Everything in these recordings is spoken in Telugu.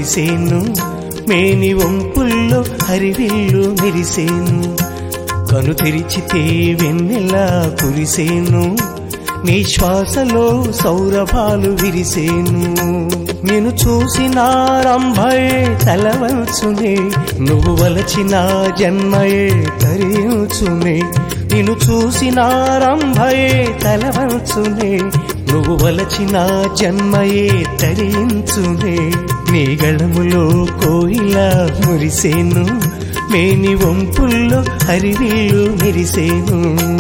మురిసేను మేని వంపుల్లో హరివిల్లు మెరిసేను కను తెరిచితే వెన్నెలా కురిసేను నీ శ్వాసలో సౌరభాలు విరిసేను నేను చూసిన రంభయే తలవంచునే నువ్వు వలచిన జన్మయే తరించునే నిన్ను చూసిన రంభయే తలవంచునే నువ్వు వలచిన జన్మయే తరించునే నీ గళములో కోయిల మురిసేను మేని వంపుల్లో హరివిల్లు మెరిసేను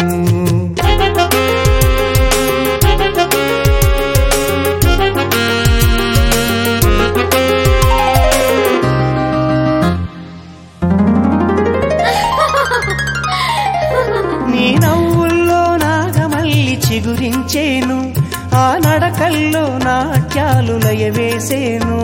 నీ నవ్వుల్లో నాగమల్లి చిగురించేను ఆ నడకల్లో నాట్యాలు లయవేసేను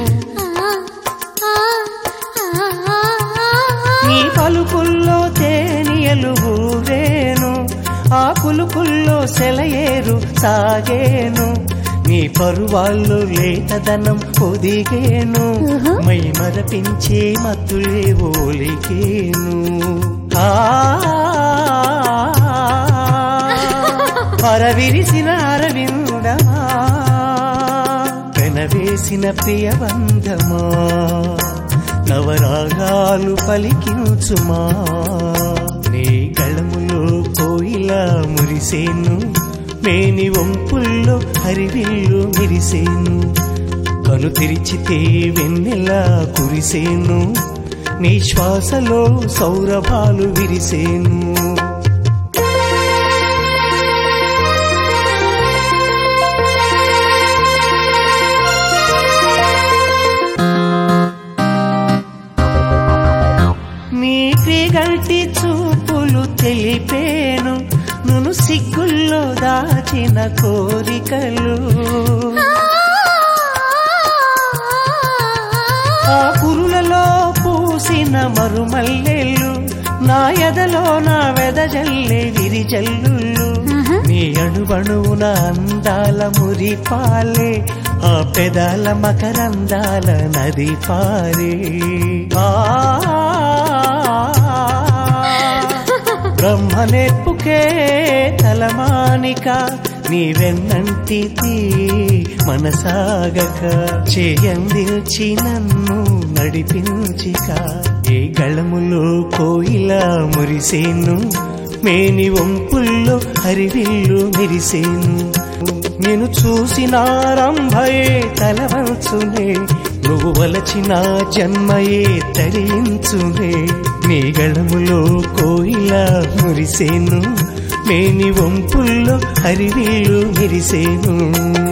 నీ పలుకుల్లో తేనియలు ఊరేను ఆ కులుకుల్లో సెలయేరు సాగేను నీ పరువాళ్ళు లేతదనం ఒదిగేను మై మరపించే మత్తులే ఓలికేను ఆ పరవిరిసిన అరవిందమా పెనవేసిన ప్రియబంధమా నవరాగాలు పలికించుమా నీ గళములో కోయిల మురిసేను మేని వంపుల్లో హరివిల్లు మిరిసేను కను తెరిచితే వెన్నెలా కురిసేను నీ శ్వాసలో సౌరభాలు విరిసేను నీ క్రిగల్టి చూపులు తెలిపేను నును సిగ్గుల్లో దాచిన కోరికలు ఆ పురులలో పూసిన మరుమల్లెలు నా ఎదలో నా వెదజల్లే విరిజల్లుళ్ళు నీ అణువణువున అందాల మురిపాలే ఆ పెదాల మకరందాల నది పారే ఆ బ్రహ్మ నేర్పుకే తలమానిక నీవెన్నంటిది మనసాగక చేయందిల్చి నన్ను నడిపించిక ఏ గళములో కోయిల మురిసేను మేని వంపుల్లో హరివిల్లు మెరిసేను నేను చూసిన రంభయే తలవంచునే నువ్వు వలచిన జన్మయే తరించునే నీ గళములో కోయిల మురిసేను మేని వంపుల్లో హరివిల్లు మెరిసేను